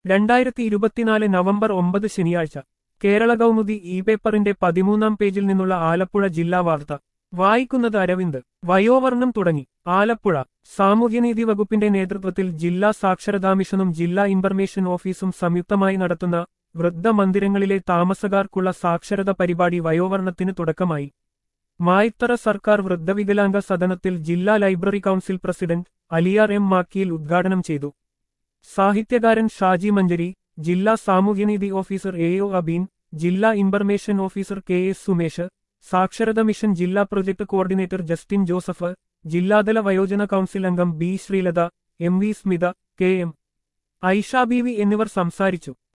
രണ്ടായിരത്തി ഇരുപത്തിനാല് നവംബർ ഒമ്പത് ശനിയാഴ്ച കേരള കൗമുദി ഇ പേപ്പറിന്റെ പതിമൂന്നാം പേജിൽ നിന്നുള്ള ആലപ്പുഴ ജില്ലാ വാർത്ത വായിക്കുന്നത് അരവിന്ദ് വയോവർണം തുടങ്ങി ആലപ്പുഴ സാമൂഹ്യനീതി വകുപ്പിന്റെ നേതൃത്വത്തിൽ ജില്ലാ സാക്ഷരതാ മിഷനും ജില്ലാ ഇൻഫർമേഷൻ ഓഫീസും സംയുക്തമായി നടത്തുന്ന വൃദ്ധമന്ദിരങ്ങളിലെ താമസക്കാർക്കുള്ള സാക്ഷരത പരിപാടി വയോവർണത്തിന് തുടക്കമായി മായിത്തറ സർക്കാർ വൃദ്ധവികലാംഗ സദനത്തിൽ ജില്ലാ library council president Aliyar M Makkiyil ഉദ്ഘാടനം ചെയ്തു സാഹിത്യകാരൻ ഷാജി മഞ്ചരി ജില്ലാ സാമൂഹ്യനീതി ഓഫീസർ എ ഒ അബീൻ ജില്ലാ information officer K S Sumesh സാക്ഷരത മിഷൻ ജില്ലാ പ്രൊജക്ട് കോർഡിനേറ്റർ ജസ്റ്റിൻ ജോസഫ് ജില്ലാതല വയോജന കൗൺസിൽ അംഗം B Sreelatha M V Smitha K M Aisha B V എന്നിവർ സംസാരിച്ചു